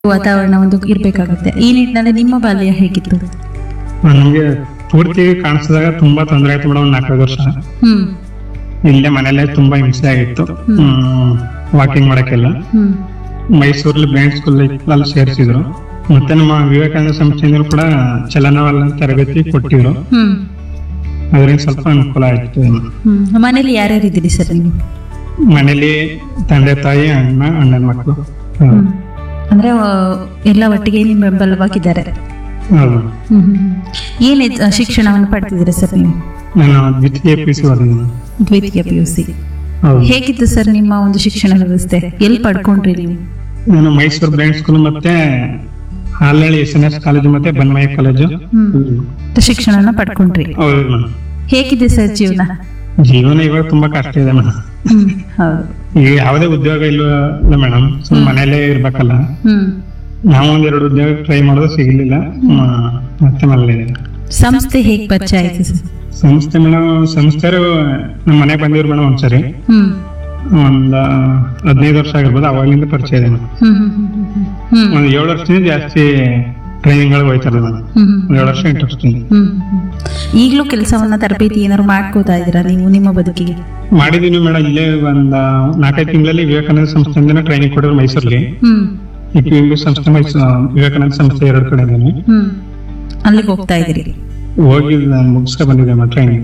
ವಾತಾವರಣ ಒಂದು ಇರ್ಬೇಕಾಗುತ್ತೆ ಈ ನಿಟ್ಟಿನಲ್ಲಿ ನಿಮ್ಮ ಬಾಲ್ಯ ಹೇಗಿತ್ತು ನಮ್ಗೆ ಪೂರ್ತಿ ಕಾಣಿಸಿದಾಗ ತುಂಬಾ ತೊಂದರೆ ಆಯ್ತು ಮೇಡಮ್ ಒಂದ್ ನಾಲ್ಕೈದು ವರ್ಷ ಹ್ಮ್ ಇಲ್ಲೇ ಮನೇಲೆ ತುಂಬಾ ಹಿಂಸೆ ಆಗಿತ್ತು ವಾಕಿಂಗ್ ಮಾಡಕ್ಕೆಲ್ಲ ಹ್ಮ್ ಮೈಸೂರಲ್ಲಿ ಬ್ಯಾಂಡ್ ಸ್ಕೂಲ್ ಅಲ್ಲಿ ಸೇರಿಸಿದ್ರು ಮತ್ತೆ ನಮ್ಮ ವಿವೇಕಾನಂದ ಸಂಸ್ಥೆಯಿಂದ ಕೂಡ ಚಲನವಲನ ತರಬೇತಿ ಕೊಟ್ಟಿದ್ರು ಹ್ಮ್ ಅದರಿಂದ ಸ್ವಲ್ಪ ಅನುಕೂಲ ಆಯ್ತು ಹ್ಮ್ ಮನೇಲಿ ಯಾರ್ಯಾರು ಇದ್ದೀರಿ ಸರ್ ನೀವು ಮನೇಲಿ ತಂದೆ ತಾಯಿ ಅಣ್ಣ ಅಣ್ಣನ ಮಕ್ಕಳು ಹ್ಮ್. ಅಂದ್ರೆ ಆ, ಎಲ್ಲ ಒಟ್ಟಿಗೆ ನಿಮ್ಮ ಬೆಂಬಲವಾಗಿದ್ದಾರೆ ಹೌದು ಹ್ಮ್ ಹ್ಮ್ ಹ್ಮ್. ಏನ್ ಇದ್- ಶಿಕ್ಷಣವನ್ನು ಪಡ್ತಿದ್ದೀರಾ ಸರ್ ನೀವು ನಾನು ದ್ವಿತೀಯ ಪಿ ಸಿ ಓದಿದ್ದೀನಿ ದ್ವಿತೀಯ ಪಿ ಯು ಸಿ ಹೌದು ಹೇಗಿತ್ತು ಸರ್ ನಿಮ್ಮ ಒಂದು ಶಿಕ್ಷಣ ವ್ಯವಸ್ಥೆ ಎಲ್ಲಿ ಪಡ್ಕೊಂಡ್ರಿ ನೀವು ನಾನು ಮೈಸೂರು ಬ್ಯಾಂಡ್ ಸ್ಕೂಲ್ ಮತ್ತೆ Halahalli S N S college ಮತ್ತೆ ಬನ್ಮಯ್ಯ ಕಾಲೇಜು ಹ್ಮ್ ಶಿಕ್ಷಣನ ಪಡ್ಕೊಂಡ್ರಿ ಹೌದು ಮೇಡಮ್ ಹೇಗಿದೆ ಸರ್ ಜೀವನ ಜೀವನ ಇವಾಗ ತುಂಬಾ ಕಷ್ಟ ಇದೆ ಮೇಡಮ್ ಹ್ಮ್ ಹೌದು ಈಗ ಯಾವುದೇ ಉದ್ಯೋಗ ಇಲ್ಲ ಮೇಡಮ್ ಸುಮ್ಮನೆ ಮನೇಲೇ ಇರ್ಬೇಕಲ್ಲ ಹ್ಮ್ ನಾವು ಒಂದೆರಡು ಉದ್ಯೋಗ ಟ್ರೈ ಮಾಡೋದು ಸಿಗ್ಲಿಲ್ಲ ಮ- ಮತ್ತೆ ಮನೇಲಿ ಸಂಸ್ಥೆ ಹೇಗ್ ಪರಿಚಯ ಆಯ್ತು ಸರ್ ಸಂಸ್ಥೆ ಮೇಡಮ್ ಸಂಸ್ಥೆರು ನಮ್ಮ ಮನೆಗೆ ಬಂದಿದ್ರು ಮೇಡಮ್ ಒಂದ್ಸರಿ ಹ್ಮ್ ಒಂದ್ ಹದಿನೈದು ವರ್ಷ ಆಗಿರ್ಬೋದು ಅವಾಗ್ಲಿಂದ ಪರಿಚಯ ಇದೆ ಮೇಡಮ್ ಹ್ಮ್ ಹ್ಮ್ ಹ್ಮ್ ಹ್ಮ್ ಹ್ಮ್ ಒಂದ್ ಏಳು ವರ್ಷದಿಂದ ಜಾಸ್ತಿ ಟ್ರೈನಿಂಗ್ ಗಳು ಹೋಯ್ತಾರೆ ಮೇಡಮ್ ಹ್ಮ್ ಹ್ಮ್ ಒಂದ್ ಏಳು ವರ್ಷ ಎಂಟು ವರ್ಷದಿಂದ ಹ್ಮ್ ಹ್ಮ್. ಈಗ್ಲೂ ಕೆಲಸವನ್ನ ತರಬೇತಿ ಏನಾದ್ರು ಮಾಡ್ಕೋತಾ ಇದ್ದೀರಾ ನೀವು ನಿಮ್ಮ ಬದುಕಿಗೆ ಮಾಡಿದೀನಿ ಮೇಡಮ್ ಇಲ್ಲೇ ಒಂದ್ ನಾಲ್ಕೈದು ತಿಂಗಳಲ್ಲಿ ವಿವೇಕಾನಂದ ಸಂಸ್ಥೆಯಿಂದ ಟ್ರೈನಿಂಗ್ ಕೊಡೋರು ಮೈಸೂರಲ್ಲಿ ಹ್ಮ್ ಈ ಪಿ ಎಂ ಬಿ ಸಂಸ್ಥೆ ಮೈಸೂರು ವಿವೇಕಾನಂದ ಸಂಸ್ಥೆ ಎರಡು ಕಡೆ ಇದ್ದೀನಿ ಹ್ಮ್ ಅಲ್ಲಿಗೆ ಹೋಗ್ತಾ ಇದ್ದೀರಿ ಹೋಗಿ ಮುಗಿಸ್ಕೊ ಬಂದಿದ್ದೆ ಟ್ರೈನಿಂಗ್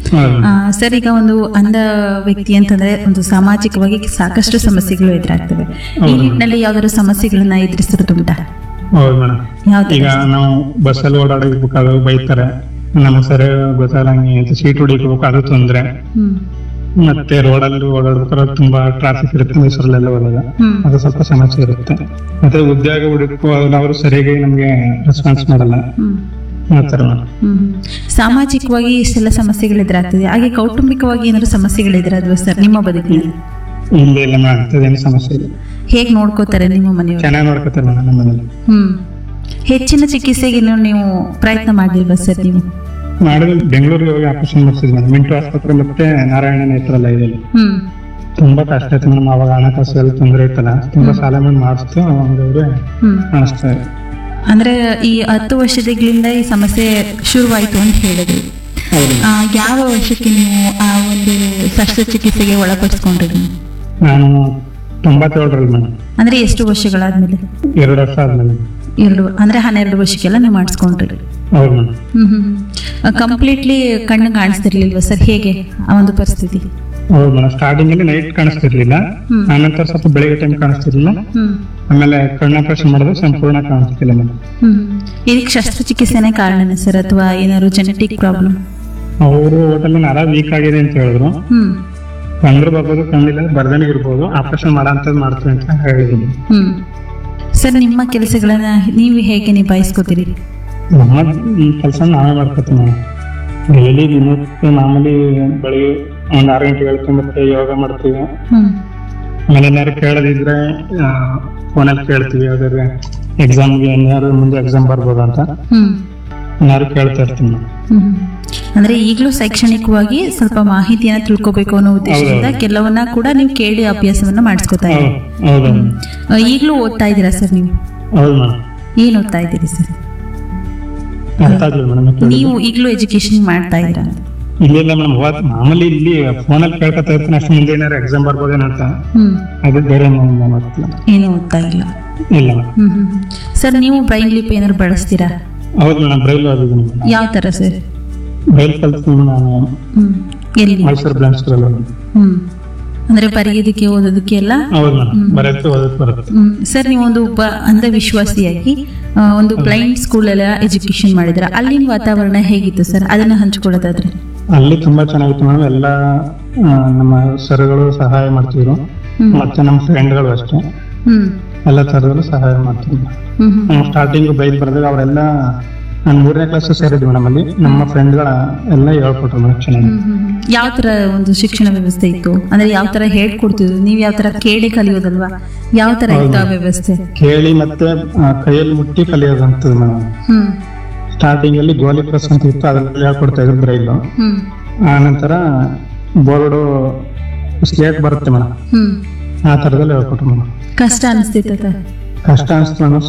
ಆ, ಸರ್ ಈಗ ಒಂದು ಅಂಧ ವ್ಯಕ್ತಿ ಅಂತಂದ್ರೆ ಒಂದು ಸಾಮಾಜಿಕವಾಗಿ ಸಾಕಷ್ಟು ಸಮಸ್ಯೆಗಳು ಎದುರಾಗ್ತವೆ ಈ ಹೌದು. ನಿಟ್ಟಿನಲ್ಲಿ ಯಾವ್ದಾದ್ರು ಸಮಸ್ಯೆಗಳನ್ನ ಎದುರಿಸಿರೋದುಂಟಾ ಹೌದು ಮೇಡಮ್ ಯಾವ ಈಗ ನಾವು ಬಸ್ಸಲ್ಲಿ ಓಡಾಡಬೇಕು ಬೈತಾರೆ ನಮ್ಮ ಸರಿ ಗೊತ್ತಾಗಂಗೆ ಅಂತ ಸೀಟ್ ಹೊಡಿಬೇಕು ಅದು ತೊಂದ್ರೆ ಹ್ಮ್ ಮತ್ತೆ ರೋಡಲ್ಲಿ ಓಡಾಡ್ಬೇಕಾದ್ರೆ ತುಂಬಾ ಟ್ರಾಫಿಕ್ ಇರುತ್ತೆ ಮೈಸೂರಲ್ಲೆಲ್ಲ ಹೋದಾಗ ಹ್ಮ್ ಅದು ಸ್ವಲ್ಪ ಸಮಸ್ಯೆ ಇರುತ್ತೆ ಮತ್ತೆ ಉದ್ಯೋಗ ಹುಡುಕು ಅವರು ಸರಿಯಾಗಿ ನಮ್ಗೆ ರೆಸ್ಪಾನ್ಸ್ ಮಾಡಲ್ಲ ಹ್ಮ್ ಆ ತರ ಮೇಡಮ್. ಹ್ಮ್ ಹ್ಮ್. ಸಾಮಾಜಿಕವಾಗಿ ಇಷ್ಟೆಲ್ಲ ಸಮಸ್ಯೆಗಳು ಎದುರಾಗ್ತದೆ ಹಾಗೆ ಕೌಟುಂಬಿಕವಾಗಿ ಏನಾದ್ರು ಸಮಸ್ಯೆಗಳು ಎದುರಾದ್ವಾ ಸರ್ ನಿಮ್ಮ ಬದುಕಿನಲ್ಲಿ ಇಲ್ಲ ಇಲ್ಲ ಮೇಡಮ್ ಅಂಥದ್ದೇನು ಸಮಸ್ಯೆ ಇಲ್ಲ ಹೇಗ್ ನೋಡ್ಕೋತಾರೆ ನಿಮ್ಮ ಮನೆಯವರು ಚೆನ್ನಾಗಿ ನೋಡ್ಕೊತಾರೆ ಮೇಡಮ್ ನಮ್ಮ ಮನೇಲಿ ಹ್ಮ್ ಹೆಚ್ಚಿನ ಚಿಕಿತ್ಸೆಗೆ ಇನ್ನು ನೀವು ಪ್ರಯತ್ನ ಮಾಡಿಲ್ವಾ ಸರ್ ನೀವು ಮಾಡಿದ್ರೆ ಬೆಂಗಳೂರಿಗೆ ಹೋಗಿ ಆಪರೇಷನ್ ಮಾಡಿಸಿದ್ವಿ ಮೇಡಮ್ ಮಿಂಟು ಆಸ್ಪತ್ರೆ ಮತ್ತೆ ನಾರಾಯಣ ನೇತ್ರಲ್ಲ ಇದೆ ಹ್ಮ್ ತುಂಬಾ ಕಷ್ಟ ಆಯ್ತು ಮೇಡಮ್ ಅವಾಗ ಹಣಕಾಸು ಎಲ್ಲ ತೊಂದರೆ ಇತ್ತಲ್ಲ ತುಂಬಾ ಸಾಲ ಮಾಡಿ ಮಾಡಿಸ್ತು ಅವ್ರಿಗೆ ಹ್ಮ್ ಕಾಣಿಸ್ತಾ ಇದೆ ಅಂದ್ರೆ ಈ ಹತ್ತು ವರ್ಷಗಳಿಂದ ಈ ಸಮಸ್ಯೆ ಶುರುವಾಯಿತು ಅಂತ ಹೇಳಿದ್ರಿ ಹೌದು ಆ, ಯಾವ ವರ್ಷಕ್ಕೆ ನೀವು ಆ ಒಂದು ಶಸ್ತ್ರಚಿಕಿತ್ಸೆಗೆ ಒಳಪಡಿಸ್ಕೊಂಡ್ರಿ ನೀವು? ನಾನು ತೊಂಬತ್ತೇಳರಲ್ಲಿ ಮೇಡಮ್ ಅಂದ್ರೆ ಎಷ್ಟು ವರ್ಷಗಳಾದ್ಮೇಲೆ ಎರಡು ವರ್ಷ ಆದ್ಮೇಲೆ ಎರಡು ಅಂದ್ರೆ ಹನ್ನೆರಡು ವರ್ಷಕ್ಕೆಲ್ಲ ನೀವು ಮಾಡಿಸ್ಕೊಂಡ್ರಿ ಹೌದು ಮೇಡಮ್ ಹ್ಮ್ ಹ್ಮ್ ಕಂಪ್ಲೀಟ್ಲಿ ಕಣ್ಣು ಕಾಣಿಸ್ತಿರ್ಲಿಲ್ವಾ ಸರ್ ಹೇಗೆ ಆ ಒಂದು ಪರಿಸ್ಥಿತಿ ಹೌದು ಮೇಡಮ್ ಸ್ಟಾರ್ಟಿಂಗ್ ಅಲ್ಲಿ ನೈಟ್ ಕಾಣಿಸ್ತಿರ್ಲಿಲ್ಲ ಹ್ಮ್. ಆನಂತರ ಸ್ವಲ್ಪ ಬೆಳಿಗ್ಗೆ ಟೈಮ್ ಕಾಣಿಸ್ತಿರ್ಲಿಲ್ಲ ಹ್ಮ್ ಆಮೇಲೆ ಕಣ್ಣು ಆಪರೇಷನ್ ಮಾಡಿದ್ರೆ ಸಂಪೂರ್ಣ ಕಾಣಿಸ್ತಿಲ್ಲ ಮೇಡಮ್ ಹ್ಮ್ ಇದಕ್ಕೆ ಶಸ್ತ್ರಚಿಕಿತ್ಸೆನೇ ಕಾರಣನೇ ಸರ್ ಅಥವಾ ಏನಾದ್ರು ಜೆನೆಟಿಕ್ ಪ್ರಾಬ್ಲಮ್ ಅವರು ಹೋಟೆಲ್ ನರ ವೀಕ್ ಆಗಿದೆ ಅಂತ ಹೇಳಿದ್ರು ಹ್ಮ್ ಬಂದ್ರು ಬರ್ಬೋದು ಕಣ್ಣಿಲ್ಲ ಬರ್ದೇನೆ ಇರ್ಬೋದು ಆಪರೇಷನ್ ಮಾಡೋ ಅಂತದ್ ಮಾಡ್ತೀವಿ ಅಂತ ಹೇಳಿದ್ರು ಹ್ಮ್ ಸರ್ ನಿಮ್ಮ ಕೆಲಸಗಳನ್ನ ನೀವು ಹೇಗೆ ನಿಭಾಯಿಸ್ಕೋತೀರಿ ನಮ್ಮ ಈ ಕೆಲಸ ನಾವೇ ಮಾಡ್ಕೊತೀವಿ ನಾವು ಡೈಲಿ ದಿನಕ್ಕೆ ಮಾಮೂಲಿ ಬೆಳಿಗ್ಗೆ ಒಂದ್ ಆರು ಗಂಟೆಗೆ ಹೇಳ್ತೀವಿ ಮತ್ತೆ ಯೋಗ ಮಾಡ್ತೀವಿ ಹ್ಮ್ ಆಮೇಲೆ ಏನಾದ್ರು ಕೇಳದಿದ್ರೆ ಫೋನಲ್ಲಿ ಕೇಳ್ತೀವಿ ಯಾವ್ದಾದ್ರು ಎಕ್ಸಾಮ್ಗೆ ಏನಾದ್ರು ಮುಂದೆ ಎಕ್ಸಾಮ್ ಬರ್ಬೋದು ಅಂತ ಹ್ಮ್ ಏನಾದ್ರು ಕೇಳ್ತಾ ಇರ್ತೀನಿ ನಾವು. ಹ್ಮ್. ಅಂದ್ರೆ ಈಗಲೂ ಶೈಕ್ಷಣಿಕವಾಗಿ ಸ್ವಲ್ಪ ಮಾಹಿತಿಯನ್ನ ತಿಳ್ಕೊಬೇಕು ಅನ್ನೋ ಉದ್ದೇಶದಿಂದ ಹೌದೌದು. ಕೆಲವನ್ನ ಕೂಡ ನೀವು ಕೇಳಿ ಅಭ್ಯಾಸವನ್ನ ಮಾಡಿಸ್ಕೊತಾ ಇದ್ದೀರಿ ಹೌದು ಹೌದು ಆ, ಈಗ್ಲೂ ಓದ್ತಾ ಇದ್ದೀರಾ ಸರ್ ನೀವು ಹೌದು ಮೇಡಮ್ ಏನ್ ಓದ್ತಾ ಇದ್ದೀರಿ ಸರ್ ಅರ್ಥ ಆಗ್ಲಿಲ್ಲ ಮೇಡಮ್ ನೀವು ಈಗಲೂ ಎಜುಕೇಶನ್ ಮಾಡ್ತಾ ಇದ್ದೀರಾ ಇಲ್ಲ ಇಲ್ಲ ಮೇಡಮ್ ಮಾಮೂಲಿ ಇಲ್ಲಿ ಫೋನಲ್ಲಿ ಕೇಳ್ಕೊತಾ ಇರ್ತೀನಿ ಅಷ್ಟು ಮುಂದೆ ಏನಾದ್ರು ಎಕ್ಸಾಮ್ ಬರ್ಬೋದೇನೋ ಅಂತ ಹ್ಮ್ ಅದು ಬೇರೆ ಗೊತ್ತಿಲ್ಲ ಏನು ಓದ್ತಾ ಇಲ್ಲ ಇಲ್ಲ ಮೇಡಮ್ ಹ್ಮ್ ಹ್ಮ್ ಸರ್ ನೀವು ಬ್ರೈನ್ ಲಿಪ್ ಏನಾದ್ರು ಬಳಸ್ತೀರಾ ಹೌದು ಮೇಡಮ್ ಬ್ರೈಲ್ ಓದಿದ್ದೀನಿ ಮೇಡಮ್ ಯಾವ ತರ ಸರ್ ಬ್ರೈಲ್ ಕಲ್ತೀನಿ ನಾನು ಹ್ಮ್ ಎಲ್ಲಿ ಮೈಸೂರು ಬ್ಲಾಂಕ್ ಸ್ಕೂಲ್ ಓದಿದ್ದೀನಿ ಹ್ಮ್ ಅಂದ್ರೆ ಬರೆಯೋದಕ್ಕೆ ಓದೋದಕ್ಕೆ ಎಲ್ಲ ಹೌದು ಮೇಡಮ್ ಬರೋಕ್ಕೆ ಓದಕ್ಕೆ ಬರುತ್ತೆ ಹ್ಮ್. ಸರ್ ನೀವು ಒಂದು ಒಬ್ಬ ಅಂಧವಿಶ್ವಾಸಿಯಾಗಿ ಆ, ಒಂದು ಬ್ಲೈಂಡ್ ಸ್ಕೂಲ್ ಎಲ್ಲ ಎಜುಕೇಶನ್ ಮಾಡಿದ್ರ ಅಲ್ಲಿನ ವಾತಾವರಣ ಹೇಗಿತ್ತು ಸರ್ ಅದನ್ನ ಹಂಚ್ಕೊಳ್ಳೋದಾದ್ರೆ ಅಲ್ಲಿ ತುಂಬಾ ಚೆನ್ನಾಗಿತ್ತು ಮೇಡಮ್ ಎಲ್ಲ ಆ, ನಮ್ಮ ಸರ್ಗಳು ಸಹಾಯ ಮಾಡ್ತಿದ್ರು ಹ್ಮ್. ಮತ್ತೆ ನಮ್ಮ ಫ್ರೆಂಡ್ಗಳು ಅಷ್ಟೇ ಹ್ಮ್ ಎಲ್ಲ ತರದಲ್ಲೂ ಸಹಾಯ ಮಾಡ್ತಿದ್ರು ಹ್ಮ್ ಹ್ಮ್ ನಾವು ಸ್ಟಾರ್ಟಿಂಗ್ ಬೈಕ್ ಬರೆದಾಗ ಅವರೆಲ್ಲ ನಾನು ಮೂರನೇ ಕ್ಲಾಸ್ ಸೇರಿದ್ವಿ ಮೇಡಮ್ ಅಲ್ಲಿ ನಮ್ಮ ಫ್ರೆಂಡ್ಗಳ ಎಲ್ಲ ಹೇಳ್ಕೊಟ್ರು ಮೇಡಮ್ ಚೆನ್ನಾಗಿ ಹ್ಮ್ ಹ್ಮ್ ಹ್ಮ್. ಯಾವ ತರ ಒಂದು ಶಿಕ್ಷಣ ವ್ಯವಸ್ಥೆ ಇತ್ತು ಅಂದ್ರೆ ಯಾವ ತರ ಹೇಳ್ಕೊಡ್ತಿದ್ರು ನೀವ್ ಯಾವ ತರ ಕೇಳಿ ಕಲಿಯೋದಲ್ವಾ ಯಾವ ತರ ಇತ್ತು ಆ ವ್ಯವಸ್ಥೆ ಕೇಳಿ ಮತ್ತೆ ಆ, ಕೈಯಲ್ಲಿ ಮುಟ್ಟಿ ಕಲಿಯೋದಂತದ್ದು ಮೇಡಮ್ ಹ್ಮ್ ಸ್ಟಾರ್ಟಿಂಗ್ ಅಲ್ಲಿ ಗೋಲಿ ಪ್ರೆಸ್ ಅಂತ ಇತ್ತು ಅದನ್ನೆಲ್ಲ ಹೇಳ್ಕೊಡ್ತಾ ಇದ್ರು ಬ್ರೈಲು ಹ್ಮ್ ಆ ನಂತರ ಬೋರ್ಡು ಸ್ಲೇಟ್ ಬರುತ್ತೆ ಮೇಡಮ್ ಹ್ಮ್ ಆ ತರದಲ್ಲಿ ಹೇಳ್ಕೊಟ್ರು ಮೇಡಮ್ ಕಷ್ಟ ಅನಿಸ್ತಿತ್ತ ಕಷ್ಟ ಅನ್ಸ್ತು